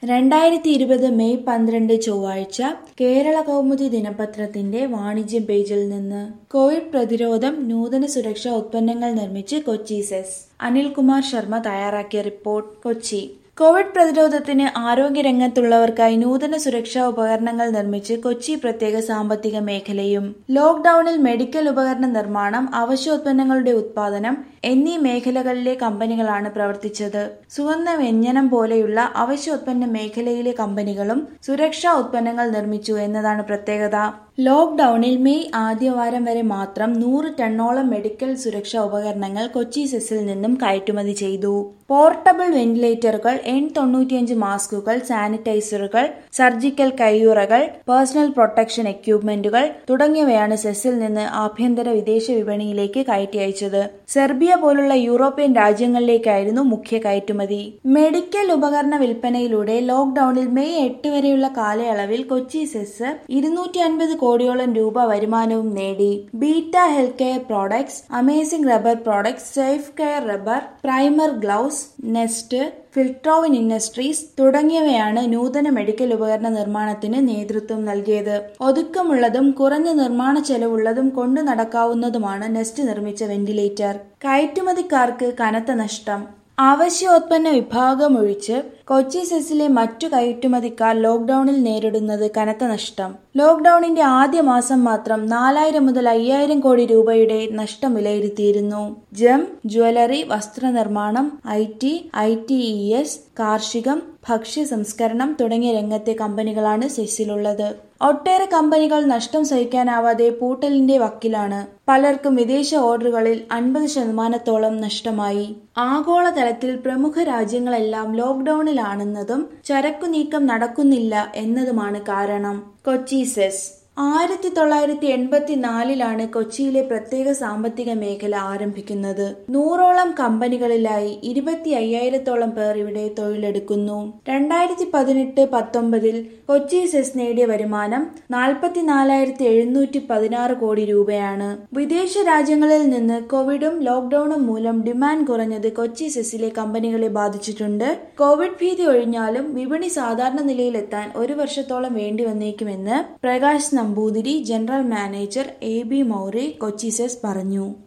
രണ്ടായിരത്തി ഇരുപത് മെയ് പന്ത്രണ്ട് ചൊവ്വാഴ്ച കേരള കൗമുദി ദിനപത്രത്തിന്റെ വാണിജ്യം പേജിൽ നിന്ന് കോവിഡ് പ്രതിരോധം നൂതന സുരക്ഷാ ഉത്പന്നങ്ങൾ നിർമ്മിച്ച് കൊച്ചി സെസ് അനിൽകുമാർ ശർമ്മ തയ്യാറാക്കിയ റിപ്പോർട്ട് കൊച്ചി കോവിഡ് പ്രതിരോധത്തിന് ആരോഗ്യരംഗത്തുള്ളവർക്കായി നൂതന സുരക്ഷാ ഉപകരണങ്ങൾ നിർമ്മിച്ച് കൊച്ചി പ്രത്യേക സാമ്പത്തിക മേഖലയും ലോക്ഡൌണിൽ മെഡിക്കൽ ഉപകരണ നിർമ്മാണം അവശ്യോത്പന്നങ്ങളുടെ ഉത്പാദനം എന്നീ മേഖലകളിലെ കമ്പനികളാണ് പ്രവർത്തിച്ചത് സുഗന്ധ വ്യഞ്ജനം പോലെയുള്ള അവശ്യോത്പന്ന മേഖലയിലെ കമ്പനികളും സുരക്ഷാ ഉത്പന്നങ്ങൾ നിർമ്മിച്ചു എന്നതാണ് പ്രത്യേകത ലോക്ഡൌണിൽ മെയ് ആദ്യവാരം വരെ മാത്രം നൂറ് ടണ്ണോളം മെഡിക്കൽ സുരക്ഷാ ഉപകരണങ്ങൾ കൊച്ചി സെസിൽ നിന്നും കയറ്റുമതി ചെയ്തു പോർട്ടബിൾ വെന്റിലേറ്ററുകൾ എൺ തൊണ്ണൂറ്റിയഞ്ച് മാസ്കുകൾ സാനിറ്റൈസറുകൾ സർജിക്കൽ കയ്യുറകൾ പേഴ്സണൽ പ്രൊട്ടക്ഷൻ എക്യുപ്മെന്റുകൾ തുടങ്ങിയവയാണ് സെസിൽ നിന്ന് ആഭ്യന്തര വിദേശ വിപണിയിലേക്ക് കയറ്റി അയച്ചത് സെർബിയ പോലുള്ള യൂറോപ്യൻ രാജ്യങ്ങളിലേക്കായിരുന്നു മുഖ്യ കയറ്റുമതി മെഡിക്കൽ ഉപകരണ വിൽപ്പനയിലൂടെ ലോക്ഡൌണിൽ മെയ് എട്ട് വരെയുള്ള കാലയളവിൽ കൊച്ചി സെസ് ഇരുന്നൂറ്റി അൻപത് കോടിയോളം രൂപ വരുമാനവും നേടി Beta health care products amazing rubber products safe care rubber primer gloves nest Filtrovin industries തുടങ്ങിയവയാണ് നൂതന മെഡിക്കൽ ഉപകരണ നിർമ്മാണത്തിന് നേതൃത്വം നൽകിയത് ഒതുക്കമുള്ളതും കുറഞ്ഞ നിർമ്മാണ ചെലവുള്ളതും കൊണ്ടു നടക്കാവുന്നതുമാണ് നെസ്റ്റ് നിർമ്മിച്ച വെന്റിലേറ്റർ കയറ്റുമതിക്കാർക്ക് കനത്ത നഷ്ടം അവശ്യോത്പന്ന വിഭാഗം ഒഴിച്ച് കൊച്ചി സെസിലെ മറ്റു കയറ്റുമതിക്കാർ ലോക്ഡൌണിൽ നേരിടുന്നത് കനത്ത നഷ്ടം ലോക്ഡൌണിന്റെ ആദ്യ മാസം മാത്രം നാലായിരം മുതൽ അയ്യായിരം കോടി രൂപയുടെ നഷ്ടം വിലയിരുത്തിയിരുന്നു ജം ജ്വല്ലറി വസ്ത്രനിർമ്മാണം I T I T E S കാർഷികം ഭക്ഷ്യ സംസ്കരണം തുടങ്ങിയ രംഗത്തെ കമ്പനികളാണ് സെസ്സിലുള്ളത് ഒട്ടേറെ കമ്പനികൾ നഷ്ടം സഹിക്കാനാവാതെ പൂട്ടലിന്റെ വക്കിലാണ് പലർക്കും വിദേശ ഓർഡറുകളിൽ അൻപത് ശതമാനത്തോളം നഷ്ടമായി ആഗോളതലത്തിൽ പ്രമുഖ രാജ്യങ്ങളെല്ലാം ലോക്ഡൌണിലാണെന്നതും ചരക്കു നീക്കം നടക്കുന്നില്ല എന്നതുമാണ് കാരണം കൊച്ചി സെസ് ആയിരത്തി തൊള്ളായിരത്തി എൺപത്തിനാലിലാണ് കൊച്ചിയിലെ പ്രത്യേക സാമ്പത്തിക മേഖല ആരംഭിക്കുന്നത് നൂറോളം കമ്പനികളിലായി ഇരുപത്തി അയ്യായിരത്തോളം പേർ ഇവിടെ തൊഴിലെടുക്കുന്നു രണ്ടായിരത്തി പതിനെട്ട് പത്തൊമ്പതിൽ കൊച്ചി സെസ് നേടിയ വരുമാനം നാൽപ്പത്തിനാലായിരത്തി എഴുന്നൂറ്റി പതിനാറ് കോടി രൂപയാണ് വിദേശ രാജ്യങ്ങളിൽ നിന്ന് കോവിഡും ലോക്ഡൌണും മൂലം ഡിമാൻഡ് കുറഞ്ഞത് കൊച്ചി സെസിലെ കമ്പനികളെ ബാധിച്ചിട്ടുണ്ട് കോവിഡ് ഭീതി ഒഴിഞ്ഞാലും വിപണി സാധാരണ നിലയിലെത്താൻ ഒരു വർഷത്തോളം വേണ്ടി വന്നേക്കുമെന്ന് Prakash Namboothiri general manager A B Mauri Kochi SEZ പറഞ്ഞു